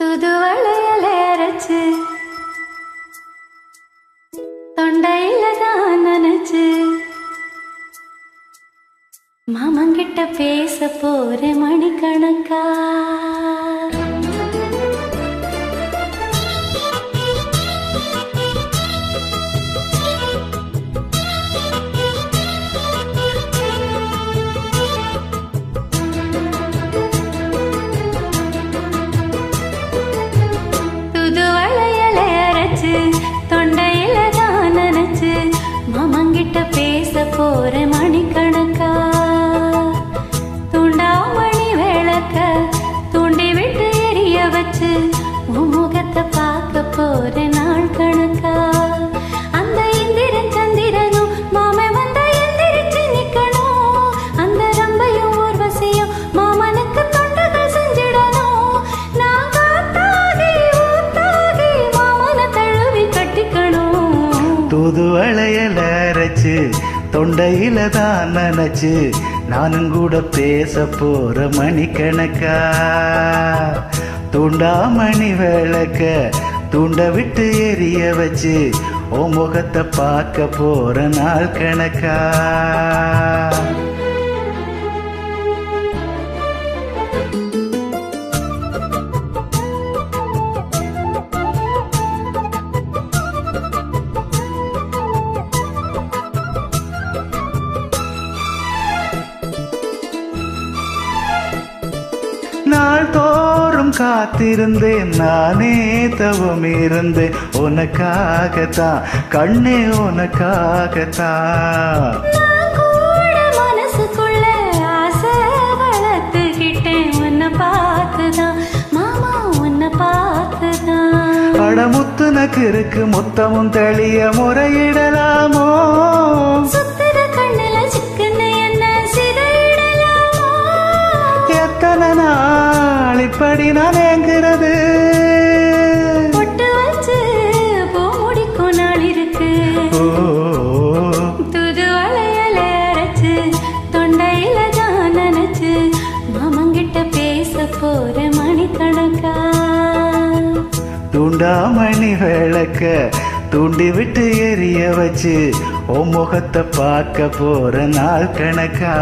தூதுவளையல அரைச்சு தொண்டையில தான் நினைச்சு மாமங்கிட்ட பேச போற மணிக்கணக்கா தூதுவளையல அரைச்சு தொண்டையில தான் நினைச்சு மாமங்கிட்ட பேச போற மணிக்கணக்கா தூண்டாமணி விளக்க தூண்டி விட்டு எரிய வச்சு உன் முகத்தை பார்க்க போற நாள் கணக்கா அந்த இந்திரன் சந்திரனும் மாமே வந்தா எந்திரிச்சு நிக்கணும் அந்த ரம்பையும் ஊர்வசியும் மாமனுக்கு தொண்டுகள் செஞ்சிடணும் நான் காத்தாகி ஊத்தாகி மாமனை தழுவி கட்டிக்கணும் தூது வளையல அரைச்சு தொண்டையில தான் நினைச்சு நானும் கூட பேச போற மணிக்கணக்கா தூண்டாமணி விளக்க தூண்ட விட்டு எரிய வச்சு ஓ முகத்தை பார்க்க போற நாள் கணக்கா நாள் தோறும் காத்திருந்தேன் நானே தவம் இருந்தேன் உனக்காகத்தான் கண்ணே உனக்காகத்தான் நான் கூட மனசுக்குள்ள ஆசை வளர்த்துக்கிட்டேன் உன்னை பார்த்துதான் மாமா உன்னை பார்த்துதான் படமுத்துனக்கு இருக்கு மொத்தமும் தெளிய முறையிடலாமோ சுத்துற கண்ணுல சிக்கன என்ன சிதையிடலாமோ எத்தனை நாள் இப்படி நான் ஏங்குறது பொட்டு வச்சு பூ முடிக்கும் நாள் இருக்கு ஓ, துது வளையல அரைச்சு தொண்டையில தான் நினைச்சு மாமங்கிட்ட பேச போற மணிக்கணக்கா தூண்டாமணி விளக்க தூண்டி விட்டு எரிய வச்சு ஓ முகத்தை பார்க்க போற நாள் கணக்கா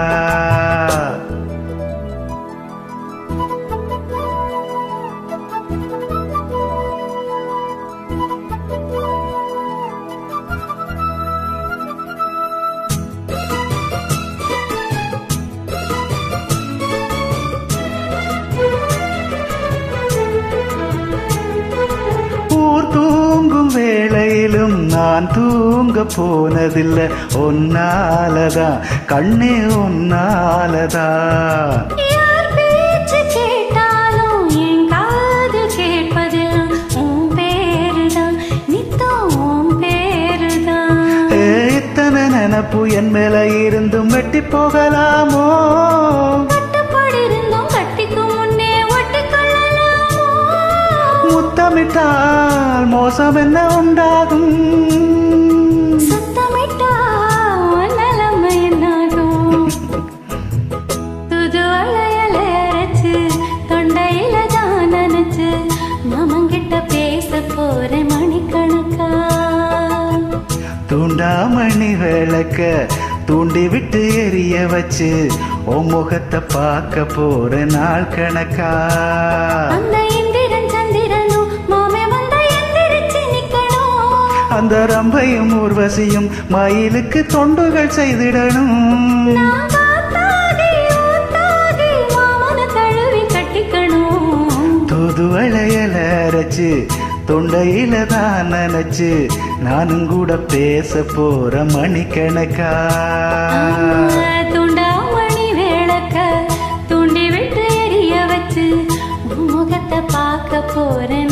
ஊர் தூங்கும் வேளையிலும் நான் தூங்க போனதில்லை ஒன்னாலதான் கண்ணே ஒன்னாலதான் யார் பேச்சு கேட்டாலும் என் காது கேட்பதெல்லாம் உன் பேருதான் நித்தம் உன் பேருதான் ஏ, இத்தனை நினப்பு என் மேல இருந்தும் வெட்டி போகலாமோ கட்டுப்பாடு இருந்தும் கட்டிக்கும் முன்னே ஒட்டிக்கொள்ளலாமோ முத்தமிட்டால் மோசம் என்ன உண்டாகும் சத்தமிட்டா உன் நிலைமை என்னாகும் துது வளையல அரைச்சு தொண்டையில தான் நினைச்சு மாமங்கிட்ட பேச போற மணிக்கணக்கா தூண்டாமணி விளக்க தூண்டி விட்டு எரிய வச்சு ஓ முகத்தை பார்க்க போற நாள் கணக்கா அந்த இந்திரன் சந்திரனும் மாமே வந்தா எந்திரிச்சு நிக்கணும் அந்த ரம்பையும் ஊர்வசியும் மயிலுக்கு தொண்டுகள் செய்திடணும் நான் காத்தாகி ஊத்தாகி மாமனை தழுவி கட்டிக்கணும் தூது வளையல அரைச்சு தொண்டையில தான் நினைச்சு நானும் கூட பேச போற மணிக்கணக்கா தூண்டாமணி விளக்க தூண்டி விட்டு எரிய வச்சு உன் முகத்தை பார்க்க போறேன்